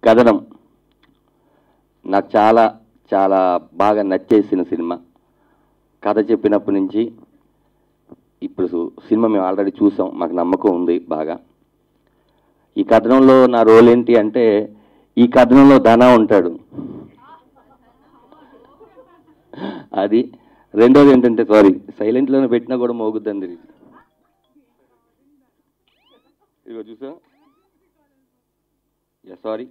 కథనం నాకు చాలా చాలా బాగా నచ్చేసిన సినిమా కథ చెప్పినప్పటి నుంచి ఇప్పుడు సు- సినిమా మేము ఆల్రెడీ చూసాం మాకు నమ్మకం ఉంది బాగా ఈ కథనంలో నా రోల్ ఏంటి అంటే ఈ కథనంలో ధన ఉంటాడు అది రెండోది ఏంటంటే సారీ సైలెంట్లోనే పెట్టినా కూడా మోగుద్దండి ఇదిగో చూసా సారీ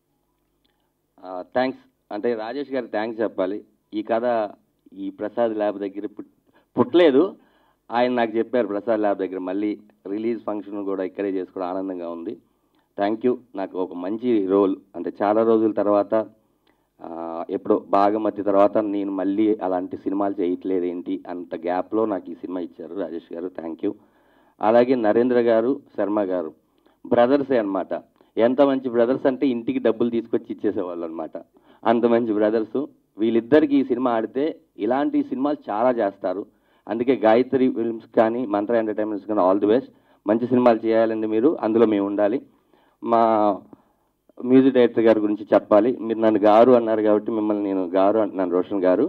థ్యాంక్స్ అంటే రాజేష్ గారికి థ్యాంక్స్ చెప్పాలి ఈ కథ ఈ ప్రసాద్ ల్యాబ్ దగ్గర పుట్- పుట్టలేదు ఆయన నాకు చెప్పారు ప్రసాద్ ల్యాబ్ దగ్గర మళ్ళీ రిలీజ్ ఫంక్షన్ కూడా ఇక్కడే చేసుకోవడం ఆనందంగా ఉంది థ్యాంక్ యూ నాకు ఒక మంచి రోల్ అంటే చాలా రోజుల తర్వాత ఆ, ఎప్పుడో బాగమతి తర్వాత నేను మళ్ళీ అలాంటి సినిమాలు చేయట్లేదు ఏంటి అంత గ్యాప్లో నాకు ఈ సినిమా ఇచ్చారు రాజేష్ గారు థ్యాంక్ యూ అలాగే నరేంద్ర గారు శర్మ గారు బ్రదర్సే అన్నమాట ఎంత మంచి బ్రదర్స్ అంటే ఇంటికి డబ్బులు తీసుకొచ్చి ఇచ్చేసేవాళ్ళు అనమాట అంత మంచి బ్రదర్స్ వీళ్ళిద్దరికి ఈ సినిమా ఆడితే ఇలాంటి సినిమాలు చాలా చేస్తారు అందుకే గాయత్రి ఫిల్మ్స్ కానీ మంత్ర ఎంటర్టైన్మెంట్స్ కానీ ఆల్ ది బెస్ట్ మంచి సినిమాలు చేయాలండి మీరు అందులో మేము ఉండాలి మా మ్యూజిక్ డైరెక్టర్ గారి గురించి చెప్పాలి మీరు నన్ను గారు అన్నారు కాబట్టి మిమ్మల్ని నేను గారు అంటున్నాను రోషన్ గారు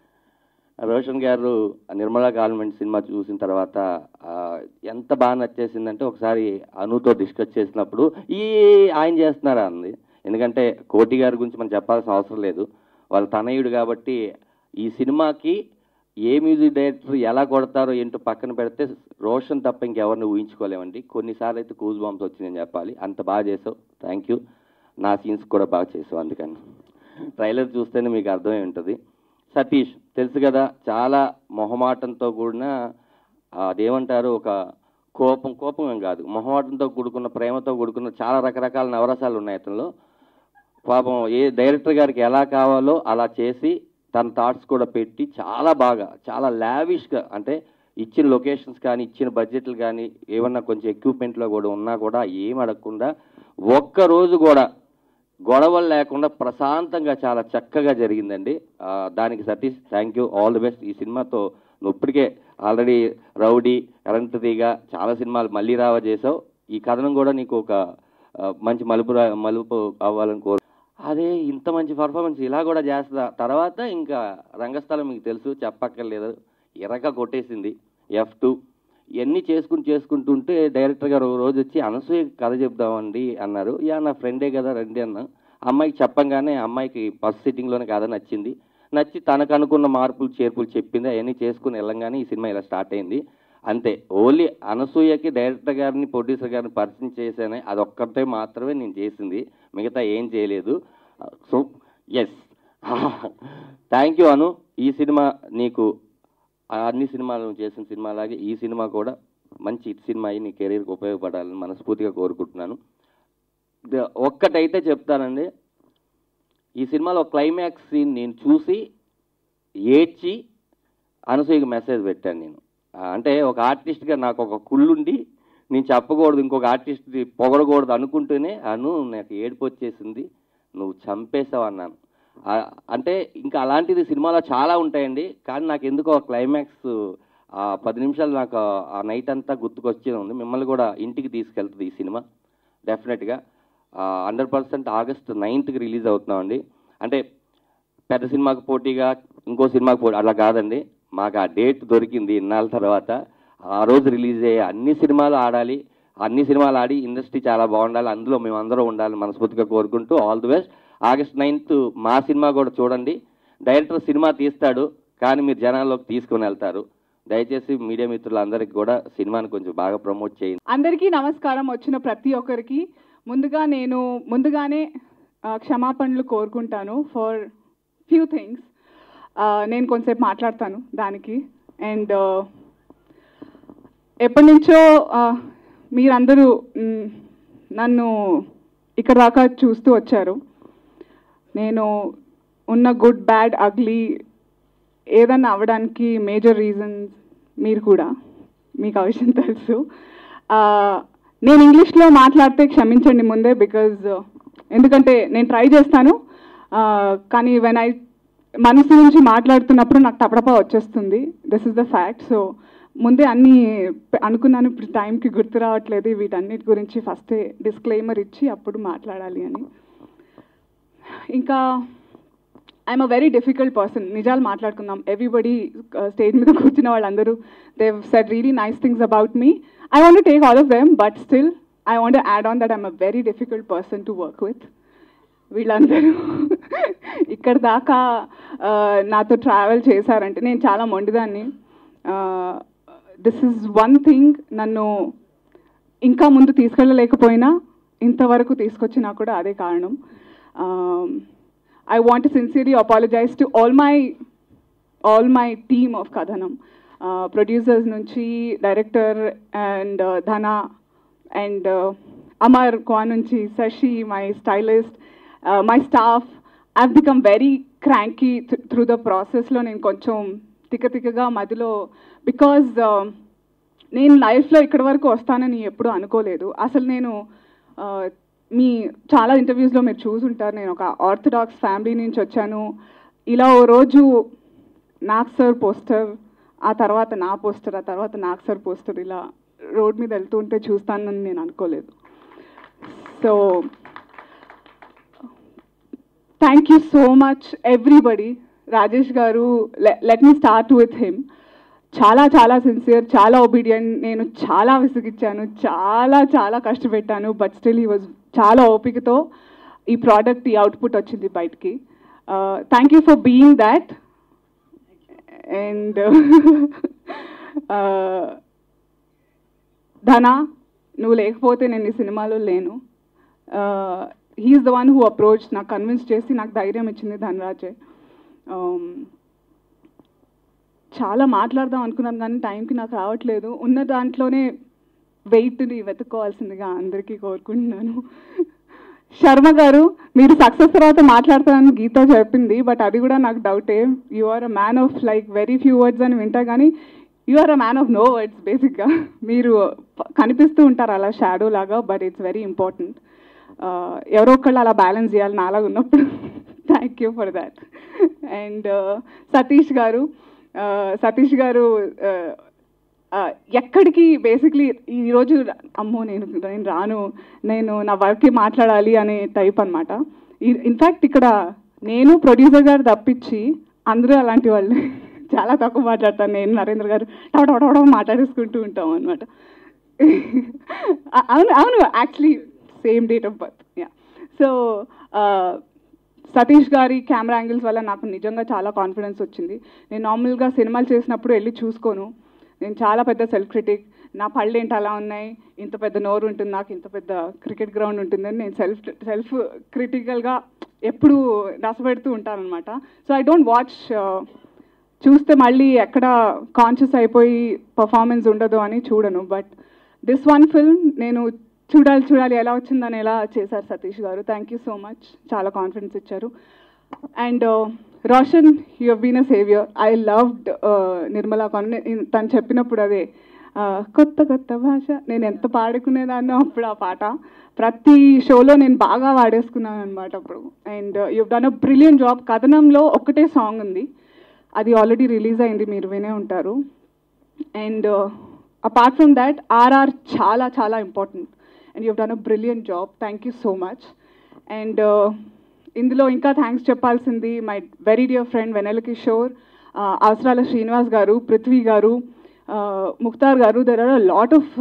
రోషన్ గారు నిర్మలా కాన్వెంట్ సినిమా చూసిన తర్వాత ఆ, ఎంత బాగా నచ్చేసిందంటే ఒకసారి అనుతో డిస్కస్ చేసినప్పుడు ఈ ఆయన చేస్తున్నారా అంది ఎందుకంటే కోటి గారి గురించి మనం చెప్పాల్సిన అవసరం లేదు వాళ్ళ తనయుడు కాబట్టి ఈ సినిమాకి ఏ మ్యూజిక్ డైరెక్టర్ ఎలా కొడతారో ఏంటో పక్కన పెడితే రోషన్ తప్ప ఇంకెవరిని ఊహించుకోలేమండి కొన్నిసార్లు అయితే కూజ్ బాంబ్స్ వచ్చిందని చెప్పాలి అంత బాగా చేసావు థ్యాంక్ యూ నా సీన్స్ కూడా బాగా చేసావు అందుకని ట్రైలర్ చూస్తేనే మీకు అర్థమై ఉంటుంది సతీష్ తెలుసు కదా చాలా మొహమాటంతో కూడిన ఆ, అదేమంటారు ఒక కోపం కోపం ఏం కాదు మొహమాటంతో కూడుకున్న ప్రేమతో కూడుకున్న చాలా రకరకాల నవరసాలు ఉన్నాయి అతనిలో పాపం ఏ డైరెక్టర్ గారికి ఎలా కావాలో అలా చేసి తన థాట్స్ కూడా పెట్టి చాలా బాగా చాలా లావిష్గా అంటే ఇచ్చిన లొకేషన్స్ కానీ ఇచ్చిన బడ్జెట్లు కానీ ఏమన్నా కొంచెం ఎక్విప్మెంట్లో కూడా ఉన్నా కూడా ఏం అడగకుండా ఒక్క రోజు కూడా గొడవలు లేకుండా ప్రశాంతంగా చాలా చక్కగా జరిగిందండి ఆ, దానికి Satish thank you all the best ఈ సినిమాతో నువ్వు ఇప్పటికే ఆల్రెడీ రౌడీ కరెంట్ తీగ చాలా సినిమాలు మళ్ళీ రావ చేసావు ఈ కథనం కూడా నీకు ఒక ఆ, మంచి మలుపు రా- మలుపు అవ్వాలని కోరు అదే ఇంత మంచి పర్ఫార్మెన్స్ ఇలా కూడా చేస్తా తర్వాత ఇంకా రంగస్థలం మీకు తెలుసు చెప్పక్కర్లేదు ఎరక కొట్టేసింది ఎఫ్ టూ ఇవన్నీ చేసుకుంటూ చేసుకుంటుంటే డైరెక్టర్ గారు ఒక రోజు వచ్చి అనసూయ కథ చెప్దామండి అన్నారు యా నా ఫ్రెండే కదా రండి అన్న అమ్మాయికి చెప్పంగానే అమ్మాయికి ఫస్ట్ సిట్టింగ్లోనే కథ నచ్చింది నచ్చి తనకు అనుకున్న మార్పులు చేర్పులు చెప్పింది అవన్నీ చేసుకుని వెళ్ళంగానే ఈ సినిమా ఇలా స్టార్ట్ అయింది అంతే ఓన్లీ అనసూయకి డైరెక్టర్ గారిని ప్రొడ్యూసర్ గారిని పరిచయం చేశానే అదొక్కటే మాత్రమే నేను చేసింది మిగతా ఏం చేయలేదు so yes thank you Anu ఈ సినిమా నీకు ఆ అన్ని సినిమాలు నువ్వు చేసిన సినిమాలాగే ఈ సినిమా కూడా మంచి హిట్ సినిమా అయ్యి నీ కెరీర్కి ఉపయోగపడాలని మనస్ఫూర్తిగా కోరుకుంటున్నాను ద- ఒక్కటైతే చెప్తానండి ఈ సినిమాలో క్లైమాక్స్ సీన్ నేను చూసి ఏడ్చి అనసూయకి మెసేజ్ పెట్టాను నేను ఆ, అంటే ఒక ఆర్టిస్ట్గా నాకు ఒక కుళ్ళుండి నేను చెప్పకూడదు ఇంకొక ఆర్టిస్ట్ పొగడకూడదు అనుకుంటూనే అను నాకు ఏడుపు వచ్చేసింది నువ్వు చంపేశావు అన్నాను ఆ, అంటే ఇంకా అలాంటిది సినిమాలో చాలా ఉంటాయండి కానీ నాకు ఎందుకో ఆ క్లైమాక్స్ ఆ పది నిమిషాలు నాకు ఆ- ఆ నైట్ అంతా గుర్తుకొచ్చే ఉంది మిమ్మల్ని కూడా ఇంటికి తీసుకెళ్తుంది ఈ సినిమా డెఫినెట్గా హండ్రెడ్ పర్సెంట్ ఆగస్ట్ నైన్త్కి రిలీజ్ అవుతున్నామండి అంటే పెద్ద సినిమాకి పోటీగా ఇంకో సినిమాకి పోటీ అలా కాదండి మాకు ఆ డేట్ దొరికింది ఇన్నాళ్ళ తర్వాత ఆ రోజు రిలీజ్ అయ్యే అన్ని సినిమాలు ఆడాలి అన్ని సినిమాలు ఆడి ఇండస్ట్రీ చాలా బాగుండాలి అందులో మేమందరం ఉండాలి మనస్ఫూర్తిగా కోరుకుంటూ all the best August ninth మా సినిమా కూడా చూడండి డైరెక్టర్ సినిమా తీస్తాడు కానీ మీరు జనాల్లోకి తీసుకుని వెళ్తారు దయచేసి మీడియా మిత్రులందరికీ కూడా సినిమాని కొంచెం బాగా ప్రమోట్ చేయండి అందరికీ నమస్కారం వచ్చిన ప్రతి ఒక్కరికి ముందుగా నేను ముందుగానే ఆ, క్షమాపణలు కోరుకుంటాను ఫర్ ఫ్యూ థింగ్స్ నేను కొంచెంసేపు మాట్లాడతాను దానికి అండ్ ఎప్పటి నుంచో ఆ, మీరందరూ మ్, నన్ను ఇక్కడ దాకా చూస్తూ వచ్చారు నేను ఉన్న గుడ్ బ్యాడ్ అగ్లీ ఏదన్నా అవ్వడానికి మేజర్ రీజన్స్ మీరు కూడా మీకు ఆ విషయం తెలుసు ఆ, నేను ఇంగ్లీష్లో మాట్లాడితే క్షమించండి ముందే బికాజ్ ఎందుకంటే నేను ట్రై చేస్తాను ఆ, కానీ వెన్ ఐ మనసు నుంచి మాట్లాడుతున్నప్పుడు నాకు టపటపా వచ్చేస్తుంది this is the fact so ముందే అన్నీ పె- అనుకున్నాను ఇప్పుడు టైంకి గుర్తు రావట్లేదు వీటన్నిటి గురించి ఫస్టే డిస్క్లైమర్ ఇచ్చి అప్పుడు మాట్లాడాలి అని ఇంకా I'm a very difficult person నిజాలు మాట్లాడుకుందాం ఎవ్రీబడి స్టేజ్ మీద కూర్చున్న వాళ్ళందరూ they've said really nice things about me I want take all of them but still I want add on that I'm a very difficult person to work with వీళ్ళందరూ ఇక్కడ దాకా ఆ, నాతో ట్రావెల్ చేశారంటే నేను చాలా మొండిదాన్ని దిస్ ఇస్ వన్ థింగ్ నన్ను ఇంకా ముందు తీసుకెళ్ళలేకపోయినా ఇంతవరకు తీసుకొచ్చినా కూడా అదే కారణం I want sincerely apologise to all my all my team of Kathanam producers నుంచి director and Dhana and Amar క్వా నుంచి Sasi my stylist my staff I become very cranky through the ప్రాసెస్లో నేను కొంచెం తిక్క తిక్కగా మధ్యలో బికాజ్ నేను లైఫ్లో ఇక్కడి వరకు వస్తానని ఎప్పుడూ అనుకోలేదు అసలు నేను ఆ, మీ చాలా ఇంటర్వ్యూస్లో మీరు చూసుంటారు నేను ఒక ఆర్థడాక్స్ ఫ్యామిలీ నుంచి వచ్చాను ఇలా ఓ రోజు నాగ్ సార్ పోస్టర్ ఆ తర్వాత నా పోస్టర్ ఆ తర్వాత నాగ్ సార్ పోస్టర్ ఇలా రోడ్ మీద వెళ్తూ ఉంటే చూస్తానని నేను అనుకోలేదు so thank you so much everybody Rajesh గారు let me start with him చాలా చాలా సిన్సియర్ చాలా ఒబీడియంట్ నేను చాలా విసిగిచ్చాను చాలా చాలా కష్టపెట్టాను బట్ స్టిల్ హీ వాజ్ చాలా ఓపికతో ఈ ప్రోడక్ట్ ఈ అవుట్పుట్ వచ్చింది బయటికి thank you for being that and Dhana నువ్వు లేకపోతే నేను ఈ సినిమాలో లేను he's the one who approach నాకు కన్విన్స్ చేసి నాకు ధైర్యం ఇచ్చింది ధనరాజే Um, చాలా మాట్లాడదాం అనుకున్నాను కానీ టైంకి నాకు రావట్లేదు ఉన్న దాంట్లోనే వెయిట్ని వెతుక్కోవాల్సిందిగా అందరికీ కోరుకుంటున్నాను శర్మ గారు మీరు సక్సెస్ తర్వాత మాట్లాడతానని గీత చెప్పింది బట్ అది కూడా నాకు డౌటే you are a man of like very few words అని వింటా కానీ you are a man of no words బేసిక్గా మీరు ప- కనిపిస్తూ ఉంటారు అలా షాడో లాగా బట్ ఇట్స్ వెరీ ఇంపార్టెంట్ ఎవరో ఒకళ్ళు అలా బ్యాలెన్స్ చేయాలి నాలాగా ఉన్నప్పుడు thank you for that and Satish గారు uh, సతీష్ గారు uh, uh, ఎక్కడికి బేసిక్లీ ఈరోజు అమ్మో నేను నేను రాను నేను నా వర్క్కి మాట్లాడాలి అనే టైప్ అనమాట ఇన్ఫ్యాక్ట్ ఇక్కడ నేను ప్రొడ్యూసర్ గారు తప్పించి అందరూ అలాంటి వాళ్ళు చాలా తక్కువ మాట్లాడతాను నేను నరేంద్ర గారు టవటవటవ మాట్లాడేసుకుంటూ ఉంటాం అనమాట అవును అవును actually same date of birth yeah so Satish గారి కెమెరా యాంగిల్స్ వల్ల నాకు నిజంగా చాలా కాన్ఫిడెన్స్ వచ్చింది నేను నార్మల్గా సినిమాలు చేసినప్పుడు వెళ్ళి చూసుకోను నేను చాలా పెద్ద సెల్ఫ్ క్రిటిక్ నా పళ్ళు ఏంటి అలా ఉన్నాయి ఇంత పెద్ద నోరు ఉంటుంది నాకు ఇంత పెద్ద క్రికెట్ గ్రౌండ్ ఉంటుందని నేను సెల్ఫ్ సెల్ఫ్ క్రిటికల్గా ఎప్పుడు నసపెడుతూ ఉంటానన్నమాట సో ఐ డోంట్ వాచ్ చూస్తే మళ్ళీ ఎక్కడ కాన్షియస్ అయిపోయి పర్ఫార్మెన్స్ ఉండదు అని చూడను బట్ దిస్ వన్ ఫిల్మ్ నేను చూడాలి చూడాలి ఎలా వచ్చిందని ఎలా చేశారు సతీష్ గారు థ్యాంక్ యూ సో మచ్ చాలా కాన్ఫిడెన్స్ ఇచ్చారు and Roshan you been a saviour I loved Nirmala కాన్ తను చెప్పినప్పుడు అదే uh, కొత్త కొత్త భాష నేను ఎంత పాడుకునేదాన్నో అప్పుడు ఆ పాట ప్రతి షోలో నేను బాగా వాడేసుకున్నాను అనమాట అప్పుడు and you done a brilliant job కథనంలో ఒకటే సాంగ్ ఉంది అది ఆల్రెడీ రిలీజ్ అయింది మీరు వినే ఉంటారు and apart from that RR చాలా చాలా important and you done a brilliant job thank you so much and ఇందులో ఇంకా థ్యాంక్స్ చెప్పాల్సింది my very dear friend Vennela Kishore Avasarala Srinivas గారు పృథ్వీ గారు uh, ముక్తార్ గారు there are lot of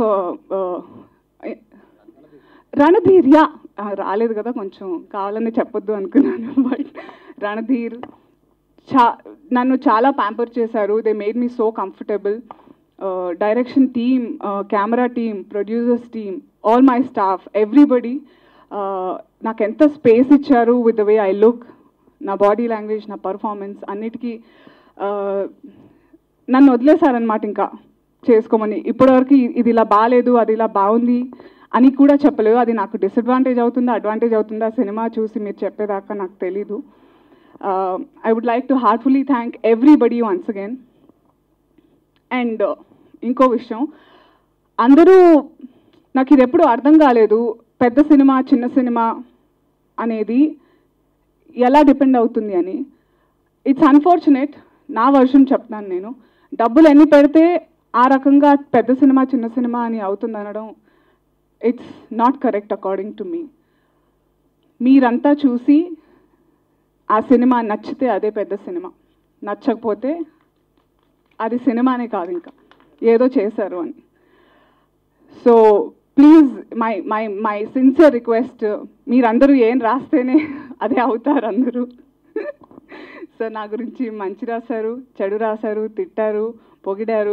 Randhir యా రాలేదు కదా కొంచెం కావాలని చెప్పొద్దు అనుకున్నాను బట్ రణధీర్ చా నన్ను చాలా ప్యాంపర్ చేశారు they made me so comfortable direction team camera team producers team all my staff everybody నాకు ఎంత స్పేస్ ఇచ్చారు with the way I look నా బాడీ లాంగ్వేజ్ నా పర్ఫార్మెన్స్ అన్నిటికీ uh, నన్ను వదిలేశారనమాట ఇంకా చేసుకోమని ఇప్పటివరకు ఇ- ఇది ఇలా బాగాలేదు అది ఇలా బాగుంది అని కూడా చెప్పలేదు అది నాకు డిసడ్వాంటేజ్ అవుతుందా అడ్వాంటేజ్ అవుతుందా సినిమా చూసి మీరు చెప్పేదాకా నాకు తెలీదు I would like to heartfully thank everybody once again and ఇంకో విషయం అందరూ నాకు ఇది ఎప్పుడు అర్థం కాలేదు పెద్ద సినిమా చిన్న సినిమా అనేది ఎలా డిపెండ్ అవుతుంది అని ఇట్స్ అన్ఫార్చునేట్ నా వర్షన్ చెప్తాను నేను డబ్బులు ఎన్ని పెడితే ఆ రకంగా పెద్ద సినిమా చిన్న సినిమా అని అవుతుంది అనడం it's not correct according to me మీరంతా చూసి ఆ సినిమా నచ్చితే అదే పెద్ద సినిమా నచ్చకపోతే అది సినిమానే కాదు ఇంకా ఏదో చేశారు అని so please my my my sincere request మీరందరూ ఏం రాస్తేనే అదే అవుతారు అందరూ సో నా గురించి మంచి రాశారు చెడు రాశారు తిట్టారు పొగిడారు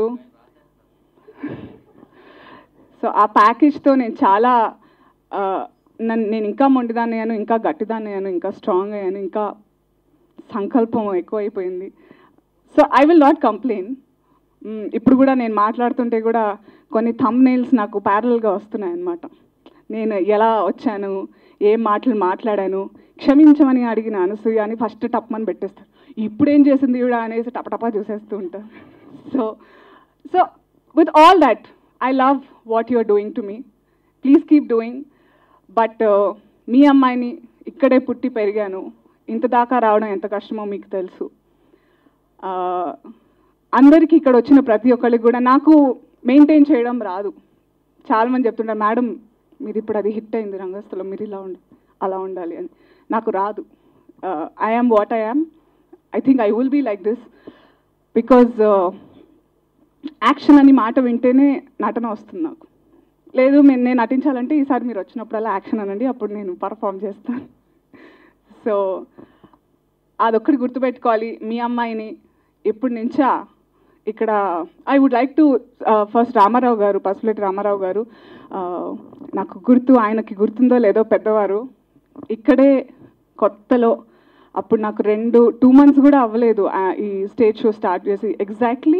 సో ఆ ప్యాకేజ్తో నేను చాలా ఆ, నన్ను నేను ఇంకా మొండిదాన్ని అయ్యాను ఇంకా గట్టిదాన్ని అయ్యాను ఇంకా స్ట్రాంగ్ అయ్యాను ఇంకా సంకల్పం ఎక్కువైపోయింది so I will not complain ఇప్పుడు కూడా నేను మాట్లాడుతుంటే కూడా కొన్ని థమ్ నెయిల్స్ నాకు ప్యారల్గా వస్తున్నాయి అన్నమాట నేను ఎలా వచ్చాను ఏం మాటలు మాట్లాడాను క్షమించమని అడిగిన అనసూయ అని ఫస్ట్ టప్మని పెట్టేస్తారు ఇప్పుడేం చేసింది ఈవిడ అనేసి టపటపా చూసేస్తూ ఉంటారు so so with all that I love what you are doing to me please keep doing but మీ అమ్మాయిని ఇక్కడే పుట్టి పెరిగాను ఇంత దాకా రావడం ఎంత కష్టమో మీకు తెలుసు ఆ, అందరికీ ఇక్కడ వచ్చిన ప్రతి ఒక్కరికి కూడా నాకు మెయింటైన్ చేయడం రాదు చాలామంది చెప్తుంటారు మేడం మీరు ఇప్పుడు అది హిట్ అయింది రంగస్థలం మీరు ఇలా ఉండి అలా ఉండాలి అని నాకు రాదు I am what I am I think I will be like this because action అని మాట వింటేనే నటన వస్తుంది నాకు లేదు నేను నేను నటించాలంటే ఈసారి మీరు వచ్చినప్పుడల్లా యాక్షన్ అనండి అప్పుడు నేను పర్ఫామ్ చేస్తాను సో అదొక్కటి గుర్తుపెట్టుకోవాలి మీ అమ్మాయిని ఇప్పటి నుంచా ఇక్కడ I would like to first Ramarao గారు పసుపులేటి రామారావు గారు ఆ, నాకు గుర్తు ఆయనకి గుర్తుందో లేదో పెద్దవారు ఇక్కడే కొత్తలో అప్పుడు నాకు రెండు టూ మంత్స్ కూడా అవ్వలేదు ఆ, ఈ స్టేజ్ షో స్టార్ట్ చేసి exactly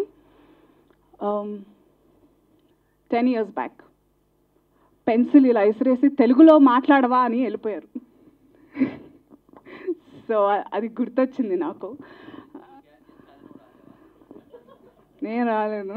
ten years back pencil ఇలా ఇసిరేసి తెలుగులో మాట్లాడవా అని వెళ్ళిపోయారు సో అది గుర్తొచ్చింది నాకు నేను రాలేను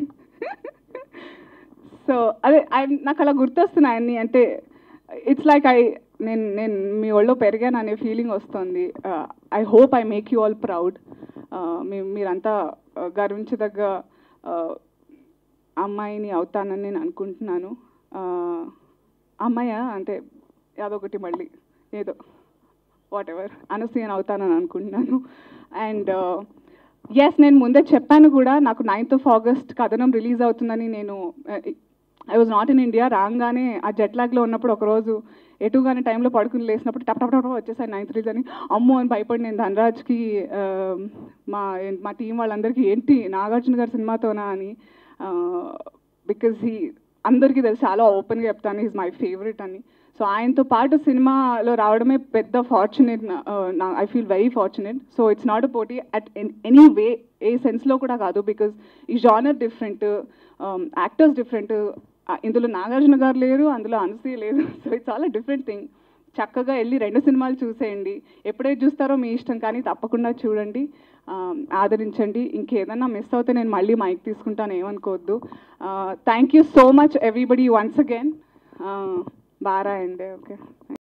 సో అదే ఐ- నాకు అలా గుర్తొస్తున్నాయి అన్ని అంటే ఇట్స్ లైక్ ఐ నేను నేను మీ ఒళ్ళో పెరిగాను అనే ఫీలింగ్ వస్తుంది I hope I make you all proud మీ మీరంతా uh, గర్వించదగ్గ uh, అమ్మాయిని అవుతానని నేను అనుకుంటున్నాను Uh, అమ్మాయ అంటే అదొకటి మళ్ళీ ఏదో వాట్ ఎవర్ అనసూయని అవుతానని అనుకుంటున్నాను అండ్ ఎస్ నేను ముందే చెప్పాను కూడా నాకు ninth of August Kathanam release అవుతుందని నేను I was not in India రాగానే ఆ జెట్ లాగ్లో ఉన్నప్పుడు ఒకరోజు ఎటుగానే టైంలో పడుకుని లేసినప్పుడు టప్ టప్ టప్ వచ్చేసాయి నైన్త్ రిలీజ్ అని అమ్మో అని భయపడి నేను ధనరాజ్కి ఆ, మా మా టీం వాళ్ళందరికీ ఏంటి నాగార్జున గారి సినిమాతోనా అని బికాజ్ హీ అందరికీ తెలుసు చాలా ఓపెన్గా చెప్తాను ఈజ్ మై ఫేవరెట్ అని సో ఆయనతో పాటు సినిమాలో రావడమే పెద్ద fortunate I feel very fortunate so it's not a పోటీ అట్ ఎనీ వే ఏ సెన్స్లో కూడా కాదు బికాజ్ ఈ జానర్ డిఫరెంట్ యాక్టర్స్ డిఫరెంట్ ఇందులో నాగార్జున గారు లేరు అందులో అనసూయ లేదు so it's all a different thing చక్కగా వెళ్ళి రెండు సినిమాలు చూసేయండి ఎప్పుడైతే చూస్తారో మీ ఇష్టం కానీ తప్పకుండా చూడండి ఆ, ఆదరించండి ఇంకేదన్నా మిస్ అవుతే నేను మళ్ళీ మైక్ తీసుకుంటాను ఏమనుకోవద్దు thank you so much everybody once again బారా అండి ఓకే